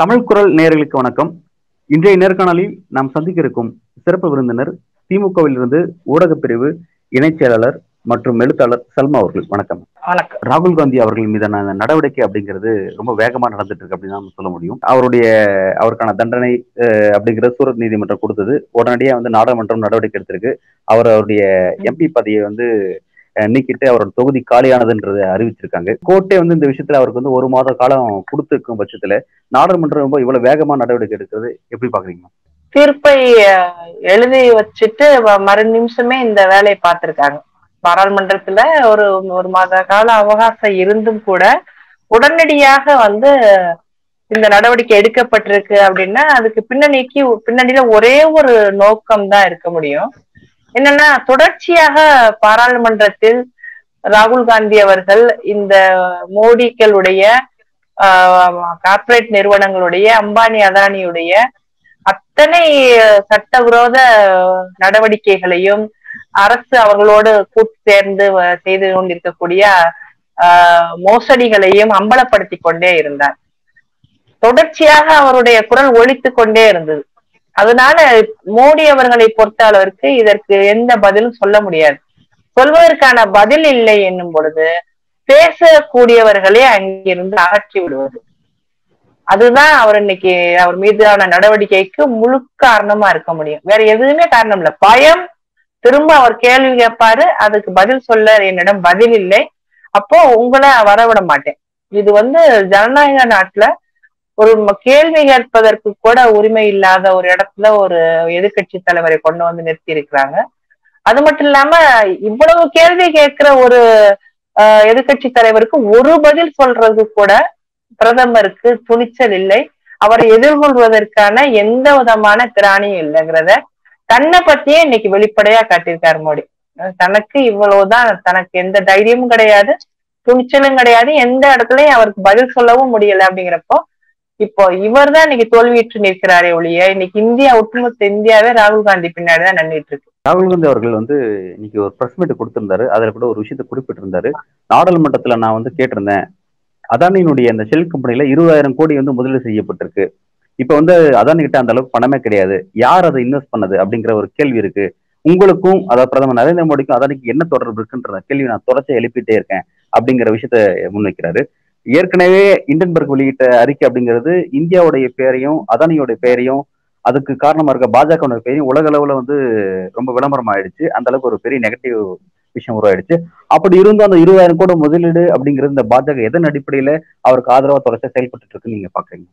தமிழ் குரல் நேயர்களுக்கு வணக்கம் இன்றைய நேர்காணலில் நாம் சந்திக்க இருக்கும் சிறப்பு விருந்தினர் திமுகவில் இருந்து ஊடகப் பிரிவு இணைச் செயலாளர் மற்றும் எழுத்தாளர் சல்மா அவர்கள் வணக்கம் வணக்கம் ராகுல் காந்தி அவர்கள் மீதான அந்த நடவடிக்கை அப்படிங்கிறது ரொம்ப வேகமா நடந்துட்டு இருக்கு அப்படின்னு தான் சொல்ல முடியும் அவருடைய அவருக்கான தண்டனை அஹ், அப்படிங்கிறது சூரத் நீதிமன்றம் கொடுத்தது உடனடியாக வந்து நாடாளுமன்றம் நடவடிக்கை எடுத்திருக்கு அவர் அவருடைய எம்பி பதவியை வந்து அஹ், நீக்கிட்டு அவரோட தொகுதி காலியானதுன்றதை அறிவிச்சிருக்காங்க கோர்ட்டே வந்து இந்த விஷயத்துல அவருக்கு வந்து ஒரு மாத காலம் கொடுத்திருக்கும் பட்சத்துல நாடாளுமன்றம் ரொம்ப இவ்வளவு வேகமா நடவடிக்கை எடுக்கிறது எப்படி பாக்குறீங்க தீர்ப்பை அஹ், எழுதி வச்சுட்டு வ- மறு நிமிஷமே இந்த வேலையை பார்த்திருக்காங்க பாராளுமன்றத்துல ஒரு ஒரு மாத கால அவகாசம் இருந்தும் கூட உடனடியாக வந்து இந்த நடவடிக்கை எடுக்கப்பட்டிருக்கு அப்படின்னா அதுக்கு பின்னணிக்கு பின்னணியில ஒரே ஒரு நோக்கம் தான் இருக்க முடியும் என்னன்னா தொடர்ச்சியாக பாராளுமன்றத்தில் ராகுல் காந்தி அவர்கள் இந்த மோடிக்களுடைய கார்ப்பரேட் நிறுவனங்களுடைய அம்பானி அதானியுடைய அத்தனை சட்டவிரோத நடவடிக்கைகளையும் அரசு அவர்களோடு கூட்டு சேர்ந்து வ- செய்து கொண்டிருக்கக்கூடிய ஆஹ், மோசடிகளையும் அம்பலப்படுத்தி கொண்டே இருந்தார் தொடர்ச்சியாக அவருடைய குரல் ஒலித்துக் கொண்டே இருந்தது அதனால மோடி அவர்களை பொறுத்த அளவிற்கு இதற்கு எந்த பதிலும் சொல்ல முடியாது சொல்வதற்கான பதில் இல்லை என்னும் பொழுது பேசக்கூடியவர்களே அங்கிருந்து அகற்றி விடுவது அதுதான் அவர் இன்னைக்கு அவர் மீதான நடவடிக்கைக்கு முழு காரணமா இருக்க முடியும் வேற எதுவுமே காரணம் இல்ல பயம் திரும்ப அவர் கேள்வி கேட்பாரு அதுக்கு பதில் சொல்ல என்னிடம் பதில் இல்லை அப்போ உங்களை வரவிட மாட்டேன் இது வந்து ஜனநாயக நாட்டுல ஒரு ம- கேள்வி கேட்பதற்கு கூட உரிமை இல்லாத ஒரு இடத்துல ஒரு எதிர்க்கட்சி தலைவரை கொண்டு வந்து நிறுத்தி இருக்கிறாங்க அது மட்டும் இல்லாம இவ்வளவு கேள்வி கேட்கிற ஒரு ஆஹ், எதிர்க்கட்சி தலைவருக்கு ஒரு பதில் சொல்றது கூட பிரதமருக்கு துணிச்சல் இல்லை அவரை எதிர்கொள்வதற்கான எந்த விதமான திராணியும் இல்லைங்கிறத தன்னை பத்தியே இன்னைக்கு வெளிப்படையா காட்டியிருக்காரு மோடி அஹ் தனக்கு இவ்வளவுதான் தனக்கு எந்த தைரியமும் கிடையாது துணிச்சலும் கிடையாது எந்த இடத்துலயும் அவருக்கு பதில் சொல்லவும் முடியல அப்படிங்கிறப்போ இப்போ இவர் தான் இன்னைக்கு தோல்வியுற்று நிற்கிறாரே ஒழிய இன்னைக்கு இந்தியா ஒட்டுமொத்த இந்தியாவே ராகுல் காந்தி பின்னாடி தான் நின்றுட்டு இருக்கு ராகுல் காந்தி அவர்கள் வந்து இன்னைக்கு ஒரு பிரஸ் மீட் கொடுத்திருந்தாரு அதுல கூட ஒரு விஷயத்தை குறிப்பிட்டிருந்தாரு நாடாளுமன்றத்துல நான் வந்து கேட்டிருந்தேன் அதானியினுடைய அந்த ஷெல் கம்பெனில இருபதாயிரம் கோடி வந்து முதலீடு செய்யப்பட்டிருக்கு இப்ப வந்து அதானி கிட்ட அந்த அளவுக்கு பணமே கிடையாது யார் அதை இன்வெஸ்ட் பண்ணது அப்படிங்கிற ஒரு கேள்வி இருக்கு உங்களுக்கும் அதாவது பிரதமர் நரேந்திர மோடிக்கும் அதானிக்கு என்ன தொடர்பு இருக்குன்ற கேள்வி நான் தொடர்ச்சி எழுப்பிட்டே இருக்கேன் அப்படிங்கிற விஷயத்த முன்வைக்கிறாரு ஏற்கனவே இண்டன்பர்க் வெளியிட்ட அறிக்கை அப்படிங்கிறது இந்தியாவுடைய பேரையும் அதானியோட பேரையும் அதுக்கு காரணமா இருக்க பாஜக பேரையும் உலக அளவுல வந்து ரொம்ப விளம்பரம் ஆயிடுச்சு அந்த அளவுக்கு ஒரு பெரிய நெகட்டிவ் விஷயம் உருவாயிடுச்சு அப்படி இருந்தும் அந்த இருபதாயிரம் கோடி முதலீடு அப்படிங்கிறது இந்த பாஜக எதன் அடிப்படையில அவருக்கு ஆதரவா தொடர்ச்சியா செயல்பட்டு இருக்குன்னு நீங்க பாக்குறீங்க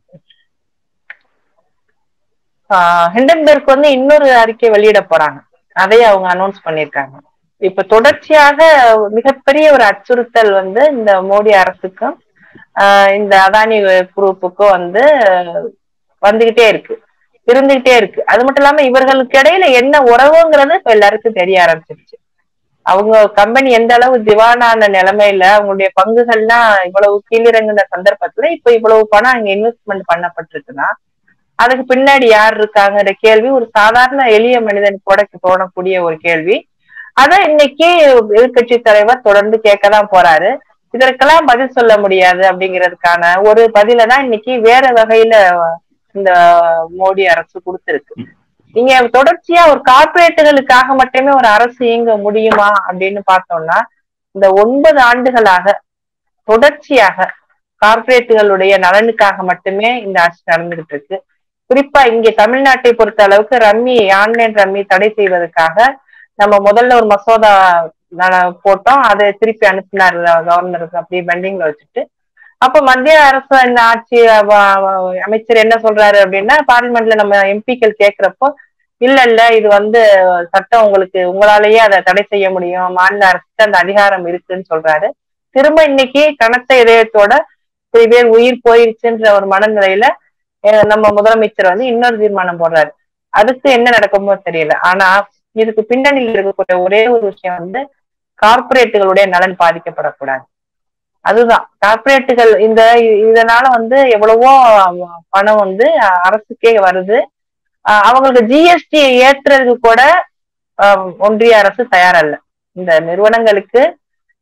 ஆஹ் ஹிண்டன்பெர்க் வந்து இன்னொரு அறிக்கை வெளியிட போறாங்க அதையே அவங்க அனௌன்ஸ் பண்ணியிருக்காங்க இப்ப தொடர்ச்சியாக மிகப்பெரிய ஒரு அச்சுறுத்தல் வந்து இந்த மோடி அரசுக்கும் ஆஹ் இந்த அதானி குரூப்புக்கும் வந்து வந்துகிட்டே இருக்கு இருந்துகிட்டே இருக்கு அது மட்டும் இல்லாம இவர்களுக்கு இடையில என்ன உறவுங்கிறது இப்ப எல்லாருக்கும் தெரிய ஆரம்பிச்சிருச்சு அவங்க கம்பெனி எந்த அளவு திவானான நிலைமையில அவங்களுடைய பங்குகள்லாம் இவ்வளவு கீழிறங்குன சந்தர்ப்பத்துல இப்ப இவ்வளவு பணம் அங்க இன்வெஸ்ட்மெண்ட் பண்ணப்பட்டிருக்குன்னா அதுக்கு பின்னாடி யார் இருக்காங்கிற கேள்வி ஒரு சாதாரண எளிய மனிதன் கூட தோணக்கூடிய ஒரு கேள்வி அத இன்னைக்கு எதிர்கட்சி தலைவர் தொடர்ந்து கேட்கதான் போறாரு இதற்கெல்லாம் பதில் சொல்ல முடியாது அப்படிங்கிறதுக்கான ஒரு பதில தான் இன்னைக்கு வேற வகையில இந்த மோடி அரசு கொடுத்திருக்கு நீங்க தொடர்ச்சியா ஒரு கார்ப்பரேட்டுகளுக்காக மட்டுமே ஒரு அரசு இயங்க முடியுமா அப்படின்னு பார்த்தோம்னா இந்த ஒன்பது ஆண்டுகளாக தொடர்ச்சியாக கார்ப்பரேட்டுகளுடைய நலனுக்காக மட்டுமே இந்த ஆட்சி நடந்துகிட்டு இருக்கு குறிப்பா இங்க தமிழ்நாட்டை பொறுத்த அளவுக்கு ரம்மி ஆன்லைன் ரம்மி தடை செய்வதற்காக நம்ம முதல்ல ஒரு மசோதா ந- போட்டோம் அதை திருப்பி அனுப்பினார் கவர்னருக்கு அப்படியே பெண்டிங்ல வச்சுட்டு அப்ப மத்திய அரசு இந்த ஆட்சி அவ- அவ- அமைச்சர் என்ன சொல்றாரு அப்படின்னா பார்லிமெண்ட்ல நம்ம எம்பிக்கள் கேக்குறப்போ இல்ல இல்ல இது வந்து சட்டம் உங்களுக்கு உங்களாலேயே அதை தடை செய்ய முடியும் மாநில அரசுக்கு அந்த அதிகாரம் இருக்குன்னு சொல்றாரு திரும்ப இன்னைக்கு கனத்த இதயத்தோட சில பேர் உயிர் போயிருச்சுன்ற ஒரு மனநிலையில அஹ் நம்ம முதலமைச்சர் வந்து இன்னொரு தீர்மானம் போடுறாரு அதுக்கு என்ன நடக்குமோ தெரியல ஆனா இதுக்கு பின்னணியில் இருக்கக்கூடிய ஒரே ஒரு விஷயம் வந்து கார்ப்பரேட்டுகளுடைய நலன் பாதிக்கப்படக்கூடாது அதுதான் கார்ப்பரேட்டுகள் இந்த இதனால வந்து எவ்வளவோ பணம் வந்து அரசுக்கே வருது அஹ் அவங்களுக்கு ஜிஎஸ்டி ஏற்றுறதுக்கு கூட அஹ் ஒன்றிய அரசு தயாரல்ல இந்த நிறுவனங்களுக்கு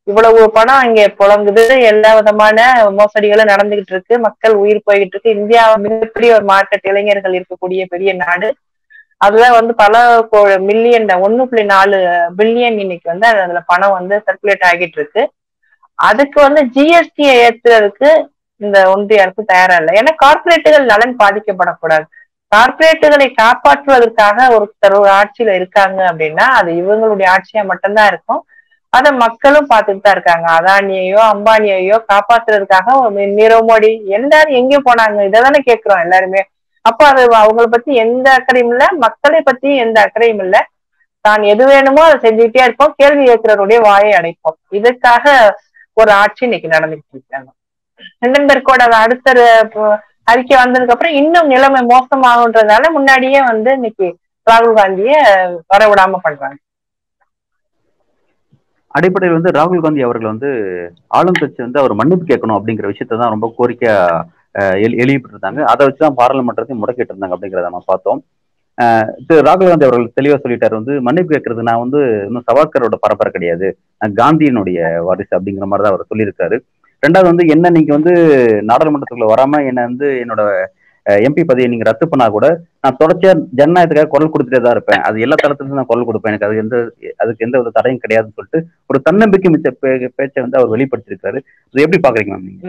இவ்வளவு பணம் இங்க புழங்குது எல்லா விதமான மோசடிகளும் நடந்துகிட்டு இருக்கு மக்கள் உயிர் போய்கிட்டு இருக்கு இந்தியா மிகப்பெரிய ஒரு மார்க்கெட் இளைஞர்கள் இருக்கக்கூடிய பெரிய நாடு அதுதான் வந்து பல மில்லியன் ஒண்ணு புள்ளி நாலு பில்லியன் இன்னைக்கு வந்து அதுல பணம் வந்து சர்க்குலேட் ஆகிட்டு இருக்கு அதுக்கு வந்து ஜிஎஸ்டியை ஏத்துறதுக்கு இந்த ஒன்றிய அரசு தயாரா இல்லை ஏன்னா கார்பரேட்டுகள் நலன் பாதிக்கப்படக்கூடாது கார்பரேட்டுகளை காப்பாற்றுவதற்காக ஒருத்தர் ஒரு ஆட்சியில இருக்காங்க அப்படின்னா அது இவங்களுடைய ஆட்சியா மட்டும்தான் இருக்கும் அத மக்களும் பார்த்துட்டு தான் இருக்காங்க அதானியையோ அம்பானியையோ காப்பாத்துறதுக்காக ஒரு நீரவ் மோடி எல்லாரும் எங்க போனாங்க இதைதானே கேட்கிறோம் எல்லாருமே அப்ப அது அவங்கள பத்தி எந்த அக்கறையும் இல்ல மக்களை பத்தி எந்த அக்கறையும் இல்ல தான் எது வேணுமோ அதை செஞ்சுக்கிட்டே இருப்போம் கேள்வி கேட்கிறவருடைய வாயை அடைப்போம் இதுக்காக ஒரு ஆட்சி இன்னைக்கு நடந்துட்டு இருக்காங்க ஹிண்டன்பெர்க்கோட அடுத்த அறிக்கை வந்ததுக்கு அப்புறம் இன்னும் நிலைமை மோசமாகுன்றதுனால முன்னாடியே வந்து இன்னைக்கு ராகுல் காந்திய வர விடாம பண்றாங்க அடிப்படையில் வந்து ராகுல் காந்தி அவர்கள் வந்து ஆளும் கட்சி வந்து அவர் மன்னிப்பு கேட்கணும் அப்படிங்கிற விஷயத்த தான் ரொம்ப கோரிக்கையா எழுப்பிட்டு இருந்தாங்க அதை வச்சுதான் பாராளுமன்றத்தையும் முடக்கிட்டு இருந்தாங்க அப்படிங்கிறத நம்ம பார்த்தோம் திரு ராகுல் காந்தி அவர்கள் தெளிவா சொல்லிட்டாரு வந்து மன்னிப்பு கேட்கறது நான் வந்து இன்னும் சவார்கரோட பரப்பரை கிடையாது காந்தியினுடைய வாரிசு அப்படிங்கிற மாதிரி தான் அவர் சொல்லியிருக்காரு ரெண்டாவது வந்து என்ன நீங்க வந்து நாடாளுமன்றத்துக்குள்ள வராம என்ன வந்து என்னோட எம்பி பதவியை நீங்க ரத்து பண்ணா கூட நான் தொடர்ச்சியா ஜனநாயகத்துக்காக குரல் கொடுத்துட்டே தான் இருப்பேன் அது எல்லா தளத்திலும் நான் குரல் கொடுப்பேன் எனக்கு அது எந்த அதுக்கு எந்த வித தடையும் கிடையாதுன்னு சொல்லிட்டு ஒரு தன்னம்பிக்கை மிச்ச பேச்சை வந்து அவர் வெளிப்படுத்திருக்காரு அது எப்படி பாக்குறீங்க மேம் நீங்க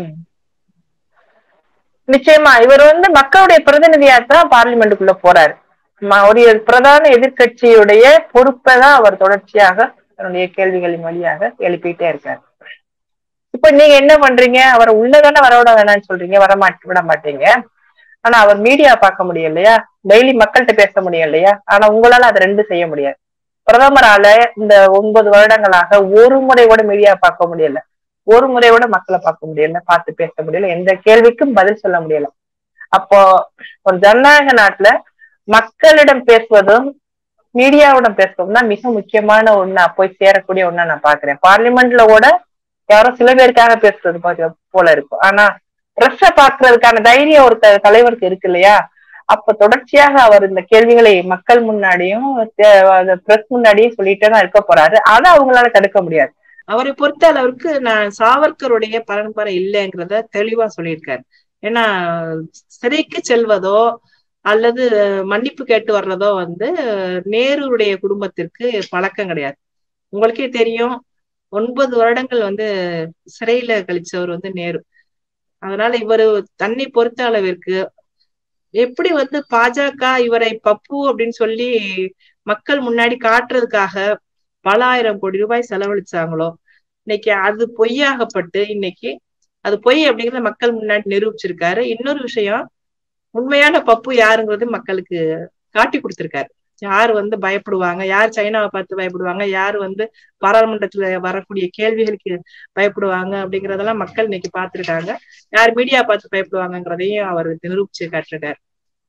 நிச்சயமா இவர் வந்து மக்களுடைய பிரதிநிதியா தான் பார்லிமெண்ட்டுக்குள்ள போறாரு ஒரு பிரதான எதிர்கட்சியுடைய பொறுப்பை தான் அவர் தொடர்ச்சியாக தன்னுடைய கேள்விகளின் வழியாக எழுப்பிட்டே இருக்காரு இப்ப நீங்க என்ன பண்றீங்க அவரை உள்ளதானே வரவிட வேணாம்னு சொல்றீங்க வர மாட்ட விட மாட்டீங்க ஆனா அவர் மீடியா பார்க்க முடியும் இல்லையா டெய்லி மக்கள்கிட்ட பேச முடியும் இல்லையா ஆனா உங்களால அதை ரெண்டு செய்ய முடியாது பிரதமரால இந்த ஒன்பது வருடங்களாக ஒரு முறை கூட மீடியா பார்க்க முடியல ஒரு முறை கூட மக்களை பார்க்க முடியல பார்த்து பேச முடியல எந்த கேள்விக்கும் பதில் சொல்ல முடியல அப்போ ஒரு ஜனநாயக நாட்டுல மக்களிடம் பேசுவதும் மீடியாவுடன் பேசுவதும் தான் மிக முக்கியமான ஒண்ணா போய் சேரக்கூடிய ஒண்ணா நான் பாக்குறேன் பார்லிமெண்ட்ல கூட யாரோ சில பேருக்காக பேசுறது போல இருக்கும் ஆனா பிரஷ பாக்குறதுக்கான தைரியம் ஒரு தலைவருக்கு இருக்கு இல்லையா அப்ப தொடர்ச்சியாக அவர் இந்த கேள்விகளை மக்கள் முன்னாடியும் பிரஸ் முன்னாடியும் சொல்லிட்டே தான் இருக்க போறாரு அதை அவங்களால தடுக்க முடியாது அவரை பொறுத்த அளவுக்கு நான் சாவர்கருடைய பரம்பரை இல்லைங்கிறத தெளிவா சொல்லியிருக்காரு ஏன்னா சிறைக்கு செல்வதோ அல்லது மன்னிப்பு கேட்டு வர்றதோ வந்து நேருடைய குடும்பத்திற்கு பழக்கம் கிடையாது உங்களுக்கே தெரியும் ஒன்பது வருடங்கள் வந்து சிறையில கழிச்சவர் வந்து நேரு அதனால இவரு தன்னை பொறுத்த அளவிற்கு எப்படி வந்து பாஜக இவரை பப்பு அப்படின்னு சொல்லி மக்கள் முன்னாடி காட்டுறதுக்காக பல ஆயிரம் கோடி ரூபாய் செலவழிச்சாங்களோ இன்னைக்கு அது பொய்யாகப்பட்டு இன்னைக்கு அது பொய் அப்படிங்கறத மக்கள் முன்னாடி நிரூபிச்சிருக்காரு இன்னொரு விஷயம் உண்மையான பப்பு யாருங்கிறது மக்களுக்கு காட்டி கொடுத்திருக்காரு யார் வந்து பயப்படுவாங்க யார் சைனாவை பார்த்து பயப்படுவாங்க யார் வந்து பாராளுமன்றத்துல வரக்கூடிய கேள்விகளுக்கு பயப்படுவாங்க அப்படிங்கறதெல்லாம் மக்கள் இன்னைக்கு பார்த்திருக்காங்க யார் மீடியா பார்த்து பயப்படுவாங்கங்கிறதையும் அவர் நிரூபிச்சு காட்டிருக்காரு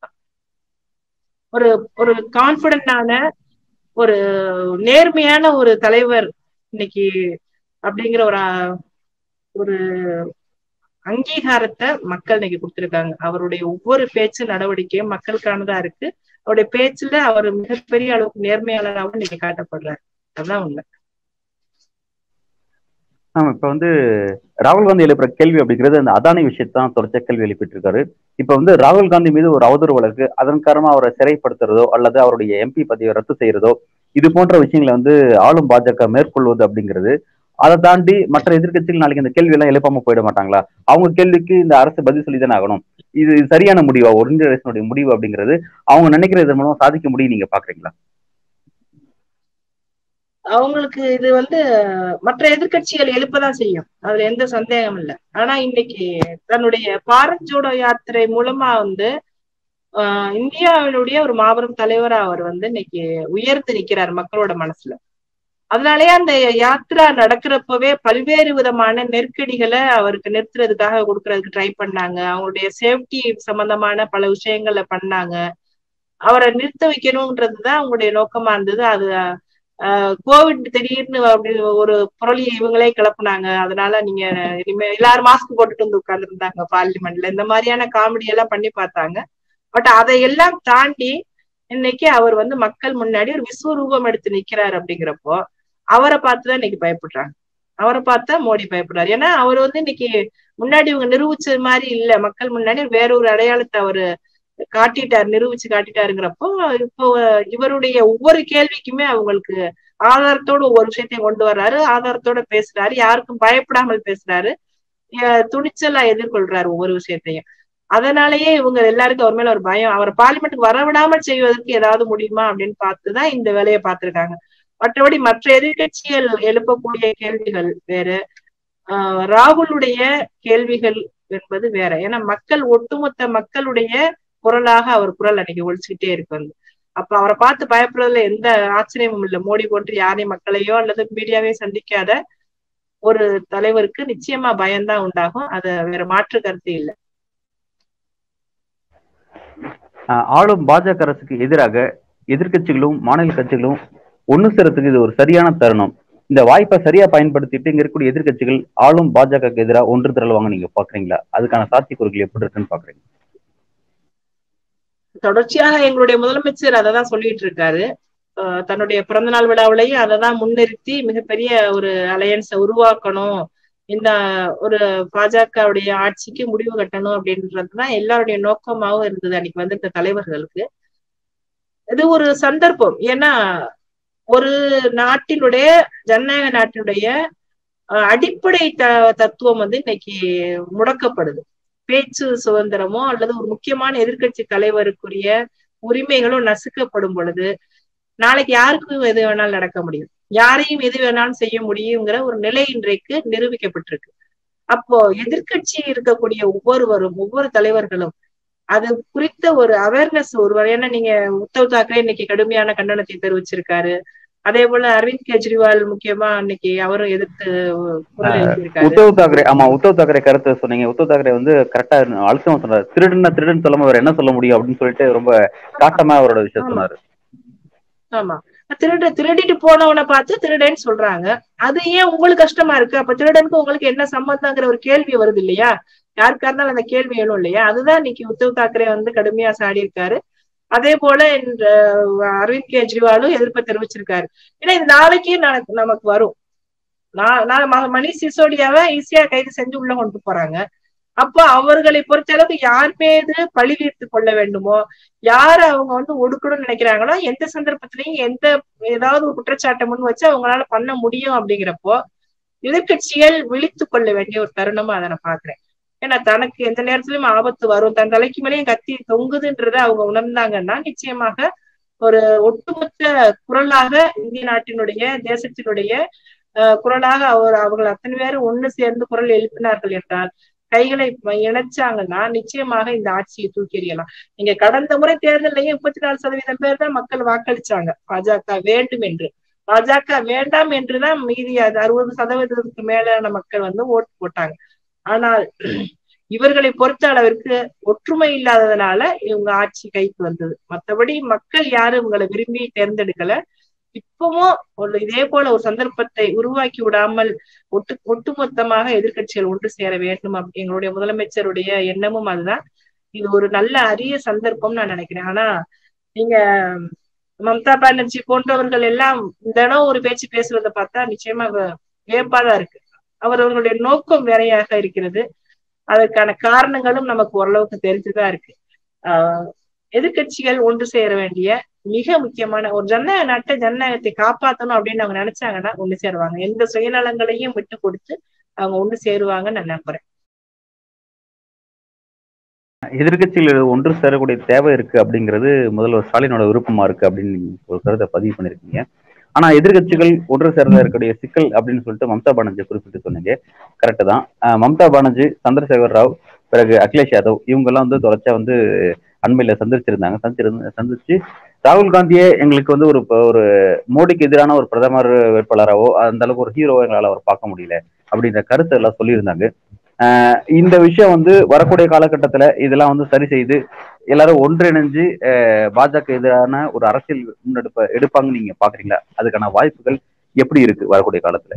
ஒரு ஒரு கான்பிடண்டான ஒரு நேர்மையான ஒரு தலைவர் இன்னைக்கு அப்படிங்கிற ஒரு ஒரு அங்கீகாரத்தை மக்கள் இன்னைக்கு கொடுத்திருக்காங்க அவருடைய ஒவ்வொரு பேச்சு நடவடிக்கையும் மக்களுக்கானதா இருக்கு அவருடைய பேச்சுல அவர் மிகப்பெரிய அளவுக்கு நேர்மையாளராகவும் இன்னைக்கு காட்டப்படுறாரு அதுதான் உண்மை ஆமா இப்ப வந்து ராகுல் காந்தி எழுப்புற கேள்வி அப்படிங்கிறது அந்த அதானி விஷயத்தான் தொடர்ச்சியா கேள்வி எழுப்பிட்டு இருக்காரு இப்ப வந்து ராகுல் காந்தி மீது ஒரு அவதூறு வழக்கு அதன் காரணமா அவரை சிறைப்படுத்துறதோ அல்லது அவருடைய எம்பி பதவியை ரத்து செய்யறதோ இது போன்ற விஷயங்களை வந்து ஆளும் பாஜக மேற்கொள்வது அப்படிங்கிறது அதை தாண்டி மற்ற எதிர்கட்சிகள் நாளைக்கு இந்த கேள்வி எல்லாம் எழுப்பாம போயிட மாட்டாங்களா அவங்க கேள்விக்கு இந்த அரசு பதில் சொல்லி தானே ஆகணும் இது சரியான முடிவா ஒருங்கிய அரசனுடைய முடிவு அப்படிங்கிறது அவங்க நினைக்கிற இதன் மூலம் சாதிக்க முடியும் நீங்க பாக்குறீங்களா அவங்களுக்கு இது வந்து மற்ற எதிர்கட்சிகள் எழுப்பதான் செய்யும் அதுல எந்த சந்தேகம் இல்லை ஆனா இன்னைக்கு தன்னுடைய பாரத் ஜோடோ யாத்திரை மூலமா வந்து ஆஹ் இந்தியாவினுடைய ஒரு மாபெரும் தலைவரா அவர் வந்து இன்னைக்கு உயர்ந்து நிக்கிறார் மக்களோட மனசுல அதனாலயே அந்த யாத்திரா நடக்கிறப்பவே பல்வேறு விதமான நெருக்கடிகளை அவருக்கு நிறுத்துறதுக்காக கொடுக்கறதுக்கு ட்ரை பண்ணாங்க அவங்களுடைய சேஃப்டி சம்பந்தமான பல விஷயங்களை பண்ணாங்க அவரை நிறுத்த வைக்கணும்ன்றதுதான் அவங்களுடைய நோக்கமா இருந்தது அது கோவிட் திடீர்னு அப்படி ஒரு புரளியை இவங்களே கிளப்புனாங்க அதனால நீங்க இனிமே எல்லாரும் மாஸ்க் போட்டுட்டு வந்து உட்கார்ந்து இருந்தாங்க பார்லிமெண்ட்ல இந்த மாதிரியான காமெடி எல்லாம் பண்ணி பார்த்தாங்க பட் அதையெல்லாம் தாண்டி இன்னைக்கு அவர் வந்து மக்கள் முன்னாடி ஒரு விஸ்வரூபம் எடுத்து நிக்கிறார் அப்படிங்கிறப்போ அவரை பார்த்துதான் இன்னைக்கு பயப்படுறாங்க அவரை பார்த்தா மோடி பயப்படுறாரு ஏன்னா அவர் வந்து இன்னைக்கு முன்னாடி இவங்க நிரூபிச்சது மாதிரி இல்ல மக்கள் முன்னாடி வேற ஒரு அடையாளத்தை அவரு காட்டிட்டார் நிரூபிச்சு காட்டிட்டாருங்கிறப்போ இப்போ இவருடைய ஒவ்வொரு கேள்விக்குமே அவங்களுக்கு ஆதாரத்தோட ஒவ்வொரு விஷயத்தையும் கொண்டு வர்றாரு ஆதாரத்தோட பேசுறாரு யாருக்கும் பயப்படாமல் பேசுறாரு துணிச்சலா எதிர்கொள்றாரு ஒவ்வொரு விஷயத்தையும் அதனாலயே இவங்க எல்லாருக்கும் அவர் மேல ஒரு பயம் அவரை பார்லிமெண்ட்டுக்கு வரவிடாமல் செய்வதற்கு ஏதாவது முடியுமா அப்படின்னு பார்த்துதான் இந்த வேலையை பார்த்திருக்காங்க மற்றபடி மற்ற எதிர்கட்சிகள் எழுப்பக்கூடிய கேள்விகள் வேற ஆஹ் ராகுலுடைய கேள்விகள் என்பது வேற ஏன்னா மக்கள் ஒட்டுமொத்த மக்களுடைய குரலாக அவர் குரல் அன்னைக்கு ஒழிச்சுக்கிட்டே இருக்கு வந்து அப்ப அவரை பார்த்து பயப்படுறதுல எந்த ஆச்சரியமும் இல்லை மோடி போன்று யாரையும் மக்களையோ அல்லது மீடியாவையோ சந்திக்காத ஒரு தலைவருக்கு நிச்சயமா பயம்தான் உண்டாகும் அது வேற மாற்று கருத்து இல்லை ஆளும் பாஜக அரசுக்கு எதிராக எதிர்கட்சிகளும் மாநில கட்சிகளும் ஒண்ணு சேரத்துக்கு இது ஒரு சரியான தருணம் இந்த வாய்ப்பை சரியா பயன்படுத்திட்டு இங்க இருக்கக்கூடிய எதிர்கட்சிகள் ஆளும் பாஜகவுக்கு எதிராக ஒன்று திரளுவாங்க நீங்க பாக்குறீங்களா அதுக்கான சாத்தியக்கூறுகள் எப்படி இருக்குன்னு பாக்குறீங்க தொடர்ச்சியாக எங்களுடைய முதலமைச்சர் அதை தான் சொல்லிட்டு இருக்காரு தன்னுடைய பிறந்தநாள் விழாவிலையும் அதை தான் முன்னிறுத்தி மிகப்பெரிய ஒரு அலையன்ஸை உருவாக்கணும் இந்த ஒரு பாஜகவுடைய ஆட்சிக்கு முடிவு கட்டணும் அப்படின்றதுதான் எல்லாருடைய நோக்கமாகவும் இருந்தது அன்னைக்கு வந்திருந்த தலைவர்களுக்கு இது ஒரு சந்தர்ப்பம் ஏன்னா ஒரு நாட்டினுடைய ஜனநாயக நாட்டினுடைய அடிப்படை த தத்துவம் வந்து இன்னைக்கு முடக்கப்படுது பேச்சு சுதந்திரமோ அல்லது ஒரு முக்கியமான எதிர்கட்சி தலைவருக்குரிய உரிமைகளும் நசுக்கப்படும் பொழுது நாளைக்கு யாருக்கும் எது வேணாலும் நடக்க முடியும் யாரையும் எது வேணாலும் செய்ய முடியுங்கிற ஒரு நிலை இன்றைக்கு நிரூபிக்கப்பட்டிருக்கு அப்போ எதிர்கட்சி இருக்கக்கூடிய ஒவ்வொருவரும் ஒவ்வொரு தலைவர்களும் அது குறித்த ஒரு அவேர்னஸ் ஒரு ஏன்னா நீங்க உத்தவ் தாக்கரே இன்னைக்கு கடுமையான கண்டனத்தை தெரிவிச்சிருக்காரு அதே போல அரவிந்த் கெஜ்ரிவால் முக்கியமா இன்னைக்கு அவரும் எதிர்த்து உத்தவ் தாக்கரே ஆமா உத்தவ் தாக்கரே கருத்து சொன்னீங்க உத்தவ் தாக்கரே வந்து கரெக்டா அழுத்தமா சொன்னாரு திருடுன்னா திருடுன்னு சொல்லாம வேற என்ன சொல்ல முடியும் அப்படின்னு சொல்லிட்டு ரொம்ப காட்டமா அவரோட விஷயம் சொன்னாரு ஆமா திருட திருடிட்டு போனவனை பார்த்து திருடன்னு சொல்றாங்க அது ஏன் உங்களுக்கு கஷ்டமா இருக்கு அப்ப திருடனுக்கு உங்களுக்கு என்ன சம்பந்தங்கிற ஒரு கேள்வி வருது இல்லையா யாருக்கா இருந்தாலும் அந்த கேள்வி எழும் இல்லையா அதுதான் இன்னைக்கு உத்தவ் தாக்கரே வந்து கடுமையா சாடி இருக்காரு அதே போல இந்த அரவிந்த் கெஜ்ரிவாலும் எதிர்ப்பை தெரிவிச்சிருக்காரு ஏன்னா இது நாளைக்கே நமக்கு வரும் நான் மணிஷ் சிசோடியாவை ஈஸியா கைது செஞ்சு உள்ள கொண்டு போறாங்க அப்ப அவர்களை பொறுத்த அளவுக்கு யார் மீது பழி தீர்த்து கொள்ள வேண்டுமோ யார அவங்க வந்து ஒடுக்கணும்னு நினைக்கிறாங்களோ எந்த சந்தர்ப்பத்திலையும் எந்த ஏதாவது ஒரு குற்றச்சாட்டை முன் வச்சு அவங்களால பண்ண முடியும் அப்படிங்கிறப்போ எதிர்கட்சிகள் விழித்து கொள்ள வேண்டிய ஒரு தருணமா அதை நான் பாக்குறேன் ஏன்னா தனக்கு எந்த நேரத்திலயும் ஆபத்து வரும் தன் தலைக்கு மேலேயும் கத்தி தொங்குதுன்றத அவங்க உணர்ந்தாங்கன்னா நிச்சயமாக ஒரு ஒட்டுமொத்த குரலாக இந்திய நாட்டினுடைய தேசத்தினுடைய குரலாக அவர் அவர்கள் அத்தனை பேரும் ஒண்ணு சேர்ந்து குரல் எழுப்பினார்கள் என்றால் கைகளை இணைச்சாங்கன்னா நிச்சயமாக இந்த ஆட்சியை தூக்கி எறியலாம் நீங்க கடந்த முறை தேர்தலையும் முப்பத்தி நாலு சதவீதம் பேர் தான் மக்கள் வாக்களிச்சாங்க பாஜக வேண்டும் என்று பாஜக வேண்டாம் என்றுதான் மீதி அறுபது சதவீதத்துக்கு மேலான மக்கள் வந்து ஓட்டு போட்டாங்க ஆனால் இவர்களை பொறுத்த அளவிற்கு ஒற்றுமை இல்லாததுனால இவங்க ஆட்சி கைக்கு வந்தது மற்றபடி மக்கள் யாரும் இவங்களை விரும்பி தேர்ந்தெடுக்கல இப்பவும் ஒரு இதே போல ஒரு சந்தர்ப்பத்தை உருவாக்கி விடாமல் ஒட்டு ஒட்டுமொத்தமாக எதிர்கட்சிகள் ஒன்று சேர வேண்டும் எங்களுடைய முதலமைச்சருடைய எண்ணமும் அதுதான் இது ஒரு நல்ல அரிய சந்தர்ப்பம் நான் நினைக்கிறேன் ஆனா நீங்க மம்தா பானர்ஜி போன்றவர்கள் எல்லாம் இந்த இடம் ஒரு பேச்சு பேசுறதை பார்த்தா நிச்சயமா வியப்பாதான் இருக்கு அவர்களுடைய நோக்கம் வேறையாக இருக்கிறது அதற்கான காரணங்களும் நமக்கு ஓரளவுக்கு தெரிஞ்சுதான் இருக்கு ஆஹ் எதிர்கட்சிகள் ஒன்று சேர வேண்டிய மிக முக்கியமான ஒரு ஜனநாயக நாட்டை ஜனநாயகத்தை காப்பாற்றணும் அப்படின்னு அவங்க நினைச்சாங்கன்னா ஒண்ணு சேருவாங்க எந்த சுயநலங்களையும் விட்டு கொடுத்து அவங்க ஒண்ணு சேருவாங்கன்னு நான் நம்புறேன் எதிர்கட்சிகள் ஒன்று சேரக்கூடிய தேவை இருக்கு அப்படிங்கிறது முதல்வர் ஸ்டாலினோட விருப்பமா இருக்கு அப்படின்னு நீங்க ஒரு கருத்தை பதிவு பண்ணிருக்கீங்க ஆனா எதிர்கட்சிகள் ஒன்று சேர்ந்த இருக்கக்கூடிய சிக்கல் அப்படின்னு சொல்லிட்டு மம்தா பானர்ஜி குறிப்பிட்டு சொன்னீங்க கரெக்ட் தான் மம்தா பானர்ஜி சந்திரசேகர் ராவ் பிறகு அகிலேஷ் யாதவ் இவங்க எல்லாம் வந்து தொடர்ச்சியா வந்து அண்மையில சந்திச்சிருந்தாங்க சந்திச்சிருந்து சந்திச்சு ராகுல் காந்தியே எங்களுக்கு வந்து ஒரு ஒரு மோடிக்கு எதிரான ஒரு பிரதமர் வேட்பாளராவோ அந்த அளவுக்கு ஒரு ஹீரோவோ எங்களால் அவர் பார்க்க முடியல அப்படின்ற கருத்தை எல்லாம் சொல்லியிருந்தாங்க இந்த விஷயம் வந்து வரக்கூடிய காலகட்டத்துல இதெல்லாம் வந்து சரி செய்து எல்லாரும் ஒன்றிணைஞ்சு பாஜக எதிரான ஒரு அரசியல் முன்னெடுப்ப எடுப்பாங்கன்னு நீங்க பாக்குறீங்களா அதுக்கான வாய்ப்புகள் எப்படி இருக்கு வரக்கூடிய காலத்துல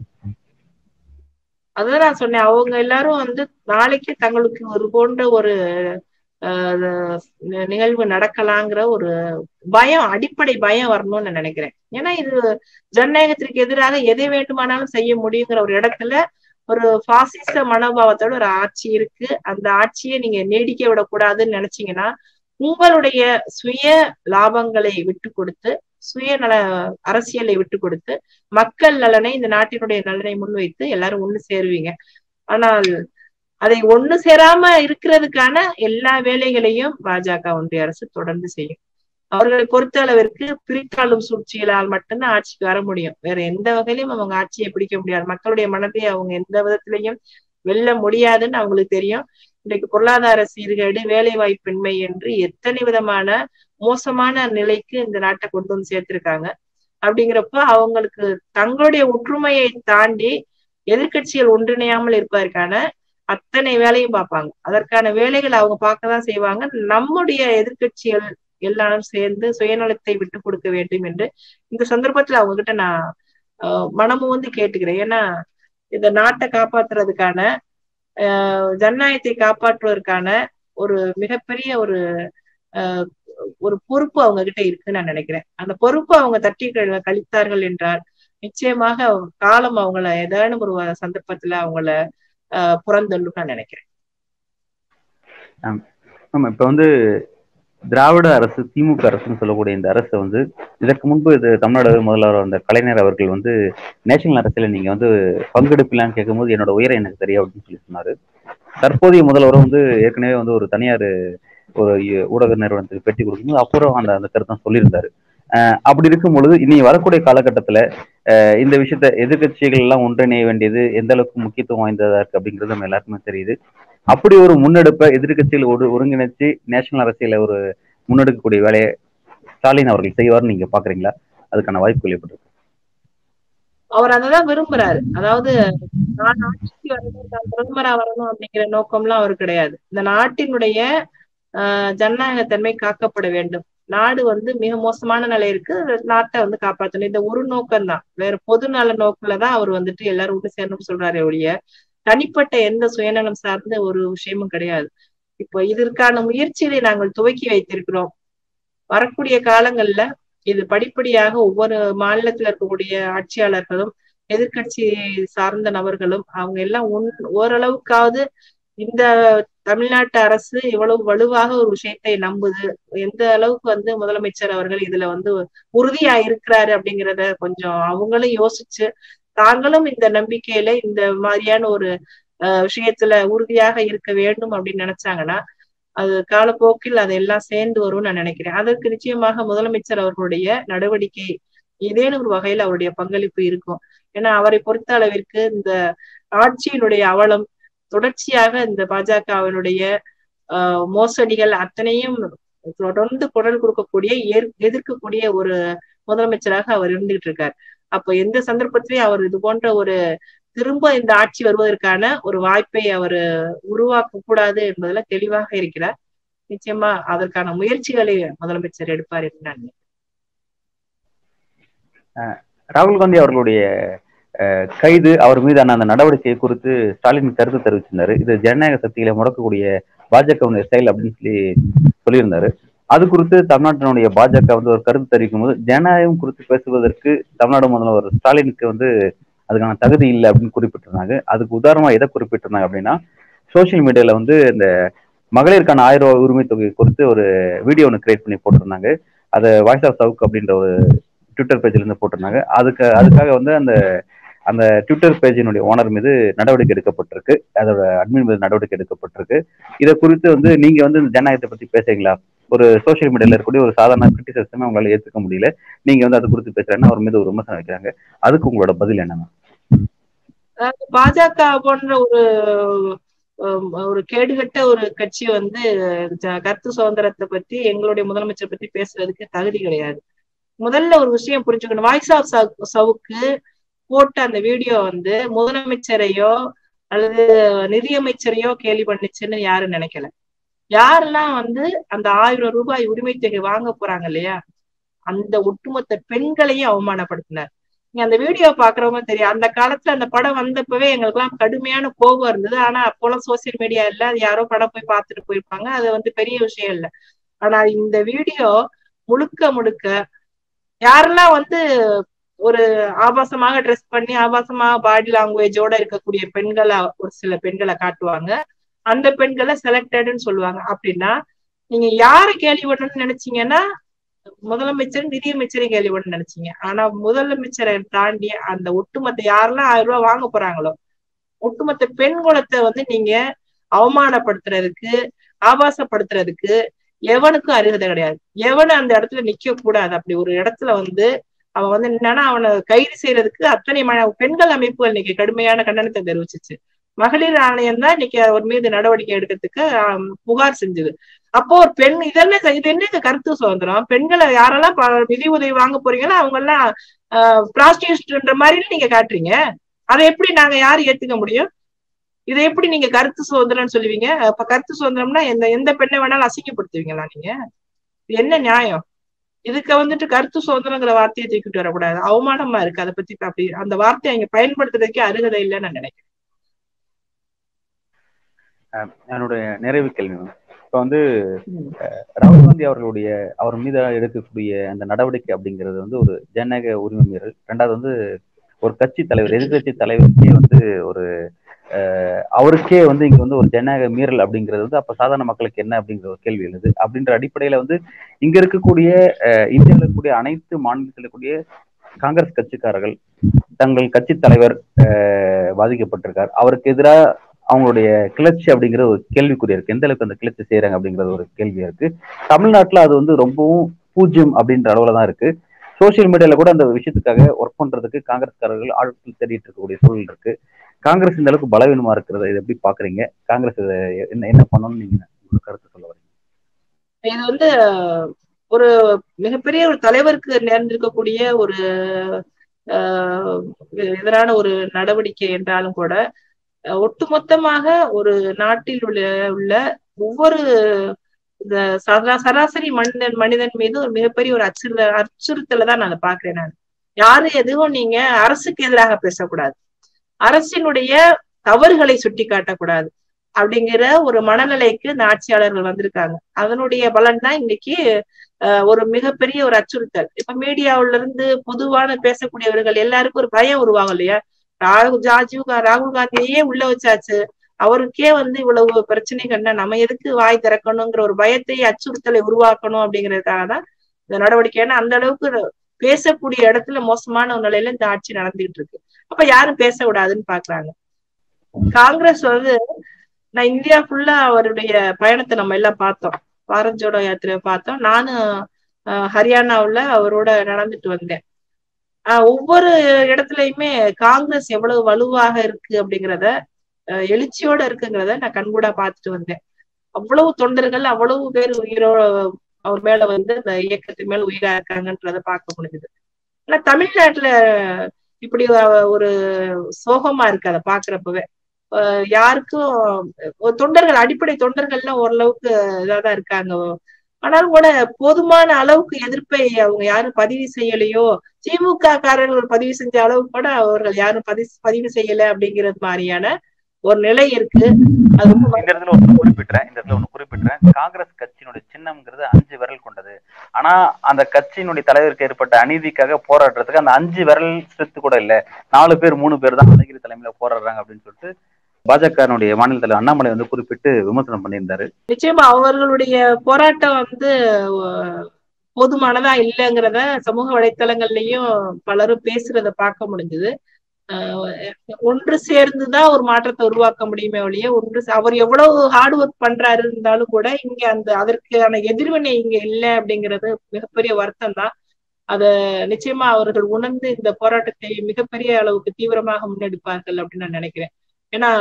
அதான் நான் சொன்னேன் அவங்க எல்லாரும் வந்து நாளைக்கு தங்களுக்கு ஒரு போன்ற ஒரு ஆஹ் நி- நிகழ்வு நடக்கலாங்கிற ஒரு பயம் அடிப்படை பயம் வரணும்னு நான் நினைக்கிறேன் ஏன்னா இது ஜனநாயகத்திற்கு எதிராக எதை வேண்டுமானாலும் செய்ய முடியுங்கிற ஒரு இடத்துல ஒரு பாசிச மனோபாவத்தோட ஒரு ஆட்சி இருக்கு அந்த ஆட்சியை நீங்க நீடிக்க விடக்கூடாதுன்னு நினைச்சீங்கன்னா உங்களுடைய சுய லாபங்களை விட்டு கொடுத்து சுயநல அரசியலை விட்டு கொடுத்து மக்கள் நலனை இந்த நாட்டினுடைய நலனை முன்வைத்து எல்லாரும் ஒண்ணு சேருவீங்க ஆனால் அதை ஒண்ணு சேராம இருக்கிறதுக்கான எல்லா வேலைகளையும் பாஜக ஒன்றிய அரசு தொடர்ந்து செய்யும் அவர்களை பொறுத்த அளவிற்கு பிரித்தாளும் சூழ்ச்சிகளால் மட்டும்தான் ஆட்சிக்கு வர முடியும் வேற எந்த வகையிலும் அவங்க ஆட்சியை பிடிக்க முடியாது மக்களுடைய மனதை அவங்க எந்த விதத்திலையும் வெல்ல முடியாதுன்னு அவங்களுக்கு தெரியும் இன்றைக்கு பொருளாதார சீர்கேடு வேலை வாய்ப்பின்மை என்று எத்தனை விதமான மோசமான நிலைக்கு இந்த நாட்டை கொண்டு வந்து சேர்த்திருக்காங்க அப்படிங்கிறப்ப அவங்களுக்கு தங்களுடைய ஒற்றுமையை தாண்டி எதிர்க்கட்சிகள் ஒன்றிணையாமல் இருப்பதற்கான அத்தனை வேலையும் பார்ப்பாங்க அதற்கான வேலைகள் அவங்க பார்க்கதான் செய்வாங்க நம்முடைய எதிர்க்கட்சிகள் எல்லாரும் சேர்ந்து சுயநலத்தை விட்டு கொடுக்க வேண்டும் என்று இந்த சந்தர்ப்பத்துல அவங்க கிட்ட நான் ஆஹ் மனமும் வந்து கேட்டுக்கிறேன் ஏன்னா இந்த நாட்டை காப்பாத்துறதுக்கான ஆஹ் ஜனநாயகத்தை காப்பாற்றுவதற்கான ஒரு மிகப்பெரிய ஒரு ஆஹ் ஒரு பொறுப்பு அவங்க கிட்ட இருக்குன்னு நான் நினைக்கிறேன் அந்த பொறுப்பு அவங்க தட்டி கழி- கழித்தார்கள் என்றால் நிச்சயமாக காலம் அவங்கள ஏதானும் ஒரு சந்தர்ப்பத்துல அவங்கள ஆஹ் புறந்தள்ளும் நான் நினைக்கிறேன் ஆமா இப்ப வந்து திராவிட அரசு திமுக அரசுன்னு சொல்லக்கூடிய இந்த அரசு வந்து இதற்கு முன்பு இது தமிழ்நாடு முதல்வர் அந்த கலைஞர் அவர்கள் வந்து நேஷனல் அரசியல நீங்க வந்து பங்கெடுப்பிலான்னு கேட்கும்போது என்னோட உயரம் எனக்கு தெரியும் அப்படின்னு சொல்லி சொன்னாரு தற்போதைய முதல்வர் வந்து ஏற்கனவே வந்து ஒரு தனியார் ஒரு இ- ஊடக நிறுவனத்துக்கு பெட்டி கொடுக்கும்போது அப்புறம் அந்த அந்த கருத்தை சொல்லியிருந்தாரு அஹ் அப்படி இருக்கும் பொழுது இனி வரக்கூடிய காலகட்டத்துல அஹ் இந்த விஷயத்த எதிர்க்கட்சிகள் எல்லாம் ஒன்றிணைய வேண்டியது எந்த அளவுக்கு முக்கியத்துவம் வாய்ந்ததா இருக்கு அப்படிங்கிறது நம்ம எல்லாருக்குமே தெரியுது அப்படி ஒரு முன்னெடுப்பை எதிர்க்கட்சிகள் ஒரு ஒருங்கிணைச்சு நேஷனல் அரசியல ஒரு முன்னெடுக்கக்கூடிய வேலையை ஸ்டாலின் அவர்கள் செய்வார்னு நீங்க பாக்குறீங்களா அதுக்கான வாய்ப்புகள் எப்படி இருக்கு அவர் அததான் விரும்புறாரு அதாவது நான் ஆட்சிக்கு வரணும் நான் பிரதமரா வரணும் அப்படிங்கிற நோக்கம்லாம் அவர் கிடையாது இந்த நாட்டினுடைய ஆஹ் ஜனநாயகத்தன்மை காக்கப்பட வேண்டும் நாடு வந்து மிக மோசமான நிலை இருக்கு நாட்டை வந்து காப்பாற்றணும் இந்த ஒரு நோக்கம் தான் வேற பொது நல நோக்கில தான் அவர் வந்துட்டு எல்லாரும் ஒன்று சேரணும்னு சொல்றாரு ஒழிய தனிப்பட்ட எந்த சுயநலம் சார்ந்த ஒரு விஷயமும் கிடையாது இப்போ இதற்கான முயற்சிகளை நாங்கள் துவக்கி வைத்திருக்கிறோம் வரக்கூடிய காலங்கள்ல இது படிப்படியாக ஒவ்வொரு மாநிலத்துல இருக்கக்கூடிய ஆட்சியாளர்களும் எதிர்க்கட்சி சார்ந்த நபர்களும் அவங்க எல்லாம் ஒன் ஓரளவுக்காவது இந்த தமிழ்நாட்டு அரசு இவ்வளவு வலுவாக ஒரு விஷயத்தை நம்புது எந்த அளவுக்கு வந்து முதலமைச்சர் அவர்கள் இதுல வந்து உறுதியா இருக்கிறாரு அப்படிங்கிறத கொஞ்சம் அவங்களும் யோசிச்சு தாங்களும் இந்த நம்பிக்கையில இந்த மாதிரியான ஒரு அஹ், விஷயத்துல உறுதியாக இருக்க வேண்டும் அப்படின்னு நினைச்சாங்கன்னா அது காலப்போக்கில் அதெல்லாம் சேர்ந்து வரும்னு நான் நினைக்கிறேன் அதற்கு நிச்சயமாக முதலமைச்சர் அவர்களுடைய நடவடிக்கை ஏதேனும் ஒரு வகையில் அவருடைய பங்களிப்பு இருக்கும் ஏன்னா அவரை பொறுத்த அளவிற்கு இந்த ஆட்சியினுடைய அவலம் தொடர்ச்சியாக இந்த பாஜகவினுடைய ஆஹ் மோசடிகள் அத்தனையும் தொடர்ந்து குரல் கொடுக்கக்கூடிய ஏற்- எதிர்க்கக்கூடிய ஒரு முதலமைச்சராக அவர் இருந்துகிட்டு இருக்கார் அப்ப எந்த சந்தர்ப்பத்திலையும் அவர் இது போன்ற ஒரு திரும்ப இந்த ஆட்சி வருவதற்கான ஒரு வாய்ப்பை அவர் உருவாக்க கூடாது என்பதுல தெளிவாக இருக்கிறார் நிச்சயமா அதற்கான முயற்சிகளை முதலமைச்சர் எடுப்பார் என்று நான் நினைக்கிறேன். ராகுல் காந்தி அவர்களுடைய அஹ், கைது அவர் மீதான அந்த நடவடிக்கை குறித்து ஸ்டாலின் கருத்து தெரிவிச்சிருந்தாரு இது ஜனநாயக சக்திகளை முடக்கக்கூடிய பாஜகவுடைய செயல் அப்படின்னு சொல்லி சொல்லியிருந்தாரு அது குறித்து தமிழ்நாட்டினுடைய பாஜக வந்து ஒரு கருத்து தெரிவிக்கும் போது ஜனநாயகம் குறித்து பேசுவதற்கு தமிழ்நாடு முதல்வர் ஸ்டாலினுக்கு வந்து அதுக்கான தகுதி இல்லை அப்படின்னு குறிப்பிட்டிருந்தாங்க அதுக்கு உதாரணமா எதை குறிப்பிட்டிருந்தாங்க அப்படின்னா சோஷியல் மீடியால வந்து இந்த மகளிருக்கான ஆயிரம் ரூபாய் உரிமை தொகை குறித்து ஒரு வீடியோ ஒன்று கிரியேட் பண்ணி போட்டிருந்தாங்க அதை வாய்ஸ் ஆஃப் சவுக் அப்படின்ற ஒரு ட்விட்டர் பேஜ்ல இருந்து போட்டிருந்தாங்க அதுக்கு அதுக்காக வந்து அந்த அந்த ட்விட்டர் பேஜினுடைய ஓனர் மீது நடவடிக்கை எடுக்கப்பட்டிருக்கு அதோட அட்மின் மீது நடவடிக்கை எடுக்கப்பட்டிருக்கு இதை குறித்து வந்து நீங்க வந்து இந்த ஜனநாயகத்தை பத்தி பேசுறீங்களா ஒரு சோஷியல் மீடியால இருக்கக்கூடிய ஒரு சாதாரண கிரிட்டிசிசமே உங்களால ஏத்துக்க முடியல நீங்க வந்து அது குறித்து பேசுறேன்னா அவர் மீது ஒரு விமர்சனம் வைக்கிறாங்க அதுக்கு உங்களோட பதில் என்னன்னா அதாவது பாஜக போன்ற ஒரு ஹம், ஒரு கேடுகட்ட ஒரு கட்சி வந்து ஜ- கருத்து சுதந்திரத்தை பத்தி எங்களுடைய முதலமைச்சர் பத்தி பேசுறதுக்கு தகுதி கிடையாது முதல்ல ஒரு விஷயம் புரிஞ்சுக்கணும் வாய்ஸ் ஆஃப் சவுக்கு போட்ட அந்த வீடியோ வந்து முதலமைச்சரையோ அல்லது நிதியமைச்சரையோ கேலி பண்ணுச்சுன்னு யாரும் நினைக்கல யாரெல்லாம் வந்து அந்த ஆயிரம் ரூபாய் உரிமை தொகை வாங்க போறாங்க இல்லையா அந்த ஒட்டுமொத்த பெண்களையும் அவமானப்படுத்தினார் நீங்க அந்த வீடியோ பாக்குறவங்க தெரியும் அந்த காலத்துல அந்த படம் வந்தப்பவே எங்களுக்கு எல்லாம் கடுமையான கோபம் இருந்தது ஆனா அப்போலாம் சோசியல் மீடியா இல்ல அது யாரோ படம் போய் பார்த்துட்டு போயிருப்பாங்க அது வந்து பெரிய விஷயம் இல்ல ஆனா இந்த வீடியோ முழுக்க முழுக்க யாரெல்லாம் வந்து ஒரு ஆபாசமாக ட்ரெஸ் பண்ணி ஆபாசமாக பாடி லாங்குவேஜோட இருக்கக்கூடிய பெண்களை ஒரு சில பெண்களை காட்டுவாங்க அந்த பெண்களை செலக்டட்னு சொல்லுவாங்க அப்படின்னா நீங்க யாரை கேள்வி பண்ணணும்னு நினைச்சீங்கன்னா முதலமைச்சர் நிதியமைச்சரையும் கேள்வி பண்ண நினைச்சீங்க ஆனா முதலமைச்சரை தாண்டி அந்த ஒட்டுமொத்த யாரெல்லாம் ஆயிரம் ரூபாய் வாங்க போறாங்களோ ஒட்டுமொத்த பெண் குலத்தை வந்து நீங்க அவமானப்படுத்துறதுக்கு ஆபாசப்படுத்துறதுக்கு எவனுக்கும் அருகதை கிடையாது எவனும் அந்த இடத்துல நிக்க கூடாது அப்படி ஒரு இடத்துல வந்து அவன் வந்து என்னன்னா அவனை கைது செய்யறதுக்கு அத்தனை பெண்கள் அமைப்புகள் இன்னைக்கு கடுமையான கண்டனத்தை தெரிவிச்சிச்சு மகளிர் ஆணையம் தான் இன்னைக்கு அவர் மீது நடவடிக்கை எடுக்கிறதுக்கு புகார் செஞ்சது அப்போ ஒரு பெண் இதெல்லாம் இது என்ன கருத்து சுதந்திரம் பெண்களை யாரெல்லாம் நிதி உதவி வாங்க போறீங்களோ அவங்க எல்லாம் பிராஸ்டியூட்ன்ற மாதிரி நீங்க காட்டுறீங்க அதை எப்படி நாங்க யாரும் ஏத்துக்க முடியும் இதை எப்படி நீங்க கருத்து சுதந்திரம்னு சொல்லுவீங்க அப்ப கருத்து சுதந்திரம்னா எந்த எந்த பெண்ணை வேணாலும் அசிங்கப்படுத்துவீங்களா நீங்க என்ன நியாயம் இதுக்கு வந்துட்டு கருத்து சுதந்திரங்கிற வார்த்தையை தூக்கிட்டு வரக்கூடாது அவமானமா இருக்கு அதை பத்தி அப்படி அந்த வார்த்தையை இங்க பயன்படுத்துறதுக்கே அருகதை இல்லைன்னு நான் நினைக்கிறேன் என்னுடைய நிறைவு கேள்வி இப்ப வந்து ராகுல் காந்தி அவர்களுடைய அவர் மீது எடுக்கக்கூடிய அந்த நடவடிக்கை அப்படிங்கிறது வந்து ஒரு ஜனநாயக உரிமை மீறல் ரெண்டாவது வந்து ஒரு கட்சி தலைவர் எதிர்கட்சி தலைவருக்கே வந்து ஒரு அவருக்கே வந்து இங்க வந்து ஒரு ஜனநாயக மீறல் அப்படிங்கிறது வந்து அப்ப சாதாரண மக்களுக்கு என்ன அப்படிங்கிற ஒரு கேள்வி எழுது அப்படின்ற அடிப்படையில வந்து இங்க இருக்கக்கூடிய இந்தியாவில் இருக்கக்கூடிய அனைத்து மாநிலத்தில் இருக்கக்கூடிய காங்கிரஸ் கட்சிக்காரர்கள் தங்கள் கட்சி தலைவர் பாதிக்கப்பட்டிருக்கார் அவருக்கு எதிராக அவங்களுடைய கிளர்ச்சி அப்படிங்கிற ஒரு கேள்விக்குறியா இருக்கு எந்த அளவுக்கு அந்த கிளர்ச்சி செய்யறாங்க அப்படிங்கிறது ஒரு கேள்வியா இருக்கு தமிழ்நாட்டுல அது வந்து ரொம்பவும் பூஜ்யம் அப்படின்ற அளவுல தான் இருக்கு சோசியல் மீடியால கூட அந்த விஷயத்துக்காக ஒர்க் பண்றதுக்கு காங்கிரஸ்காரர்கள் ஆட்கள் தேடிட்டு இருக்கக்கூடிய சூழல் இருக்கு காங்கிரஸ் இந்த அளவுக்கு பலவீனமா இருக்கிறத இதை எப்படி பாக்குறீங்க காங்கிரஸ் என்ன என்ன பண்ணணும்னு நீங்க உங்க கருத்து சொல்ல வரீங்க இது வந்து ஒரு மிகப்பெரிய ஒரு தலைவருக்கு நேர்ந்திருக்கக்கூடிய ஒரு எதிரான ஒரு நடவடிக்கை என்றாலும் கூட ஒட்டுமொத்தமாக ஒரு நாட்டில் உள்ள உள்ள ஒவ்வொரு இந்த சராசரி மனிதன் மனிதன் மீது ஒரு மிகப்பெரிய ஒரு அச்சுறுத்த அச்சுறுத்தலை தான் நான் பாக்குறேன் நான் யாரு எதுவும் நீங்க அரசுக்கு எதிராக பேசக்கூடாது அரசினுடைய தவறுகளை சுட்டி காட்டக்கூடாது அப்படிங்கிற ஒரு மனநிலைக்கு இந்த ஆட்சியாளர்கள் வந்திருக்காங்க அதனுடைய பலன் தான் இன்னைக்கு ஒரு மிகப்பெரிய ஒரு அச்சுறுத்தல் இப்ப மீடியாவுல இருந்து பொதுவான பேசக்கூடியவர்கள் எல்லாருக்கும் ஒரு பயம் உருவாகும் இல்லையா ராகுல் ராஜீவ் ராகுல் காந்தியே உள்ள வச்சாச்சு அவருக்கே வந்து இவ்வளவு பிரச்சனைகள்னா நம்ம எதுக்கு வாய் திறக்கணுங்கிற ஒரு பயத்தை அச்சுறுத்தலை உருவாக்கணும் அப்படிங்கிறதுக்காக தான் இந்த நடவடிக்கை ஏன்னா அந்த அளவுக்கு பேசக்கூடிய இடத்துல மோசமான ஒரு நிலையில இந்த ஆட்சி நடந்துகிட்டு இருக்கு அப்ப யாரும் பேச விடாதுன்னு பாக்குறாங்க காங்கிரஸ் வந்து நான் இந்தியா ஃபுல்லா அவருடைய பயணத்தை நம்ம எல்லாம் பார்த்தோம் பாரத் ஜோடோ யாத்திரை பார்த்தோம் நானும் ஹரியானாவுல அவரோட நடந்துட்டு வந்தேன் ஒவ்வொரு இடத்துலயுமே காங்கிரஸ் எவ்வளவு வலுவாக இருக்கு அப்படிங்கிறத எழுச்சியோட இருக்குங்கிறத நான் கண்கூடா பார்த்துட்டு வந்தேன் அவ்வளவு தொண்டர்கள் அவ்வளவு பேர் உயிரோ அவர் மேல வந்து இந்த இயக்கத்து மேல உயிரா இருக்காங்கன்றத பார்க்க முடிஞ்சது ஆனா தமிழ்நாட்டுல இப்படி ஒரு சோகமா இருக்கு அதை பாக்குறப்பவே யாருக்கும் தொண்டர்கள் அடிப்படை தொண்டர்கள்லாம் ஓரளவுக்கு இதாதான் இருக்காங்க ஆனாலும் கூட போதுமான அளவுக்கு எதிர்ப்பை அவங்க யாரும் பதிவு செய்யலையோ திமுக காரர்கள் பதிவு செஞ்ச அளவுக்கு கூட அவர்கள் யாரும் பதிவு பதிவு செய்யல அப்படிங்கிறது மாதிரியான ஒரு நிலை இருக்கு அது இந்த இடத்துல ஒண்ணு குறிப்பிட்டுறேன் இந்த இடத்துல ஒண்ணு குறிப்பிட்டுறேன் காங்கிரஸ் கட்சியினுடைய சின்னம்ங்கிறது அஞ்சு விரல் கொண்டது ஆனா அந்த கட்சியினுடைய தலைவருக்கு ஏற்பட்ட அநீதிக்காக போராடுறதுக்கு அந்த அஞ்சு விரல் ஸ்ட்ரென்த் கூட இல்ல நாலு பேர் மூணு பேர் தான் அழகிரி தலைமையில போராடுறாங்க அப்படின்னு சொல்லிட்டு பாஜகனுடைய மாநில தலைவர் அண்ணாமலை வந்து குறிப்பிட்டு விமர்சனம் பண்ணியிருந்தாரு நிச்சயமா அவர்களுடைய போராட்டம் வந்து போதுமானதா இல்லைங்கிறத சமூக வலைத்தளங்கள்லயும் பலரும் பேசுறத பார்க்க முடிஞ்சது ஒன்று சேர்ந்துதான் ஒரு மாற்றத்தை உருவாக்க முடியுமே ஒழிய ஒன்று அவர் எவ்வளவு ஹார்ட் ஒர்க் பண்றாரு இருந்தாலும் கூட இங்க அந்த அதற்கான எதிர்வினை இங்க இல்லை அப்படிங்கிறது மிகப்பெரிய வருத்தம் தான் அத நிச்சயமா அவர்கள் உணர்ந்து இந்த போராட்டத்தை மிகப்பெரிய அளவுக்கு தீவிரமாக முன்னெடுப்பார்கள் அப்படின்னு நான் நினைக்கிறேன் ஏன்னா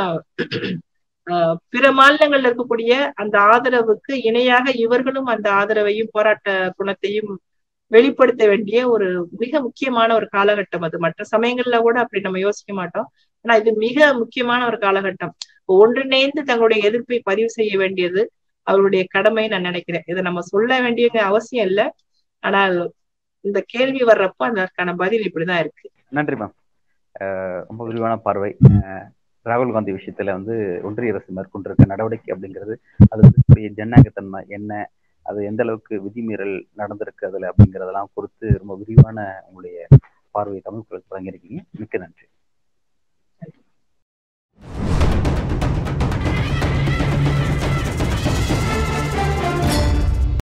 பிற மாநிலங்கள்ல இருக்கக்கூடிய அந்த ஆதரவுக்கு இணையாக இவர்களும் அந்த ஆதரவையும் போராட்ட குணத்தையும் வெளிப்படுத்த வேண்டிய ஒரு மிக முக்கியமான ஒரு காலகட்டம் அது மற்ற சமயங்கள்ல கூட அப்படி நம்ம யோசிக்க மாட்டோம் ஆனா இது மிக முக்கியமான ஒரு காலகட்டம் ஒன்றிணைந்து தங்களுடைய எதிர்ப்பை பதிவு செய்ய வேண்டியது அவருடைய கடமை நான் நினைக்கிறேன் இதை நம்ம சொல்ல வேண்டிய அவசியம் இல்லை ஆனால் இந்த கேள்வி வர்றப்போ அதற்கான பதில் இப்படிதான் இருக்கு நன்றி மேம் ரொம்ப விரிவான பார்வை அஹ், ராகுல் காந்தி விஷயத்துல வந்து ஒன்றிய அரசு மேற்கொண்டிருக்க நடவடிக்கை அப்படிங்கிறது அது இருக்கக்கூடிய ஜனநாயகத்தன்மை என்ன அது எந்த அளவுக்கு விதிமீறல் நடந்திருக்கு அதுல அப்படிங்கறதெல்லாம் குறித்து ரொம்ப விரிவான உங்களுடைய பார்வையை தமிழ் குரல் தொடங்கியிருக்கீங்க மிக்க நன்றி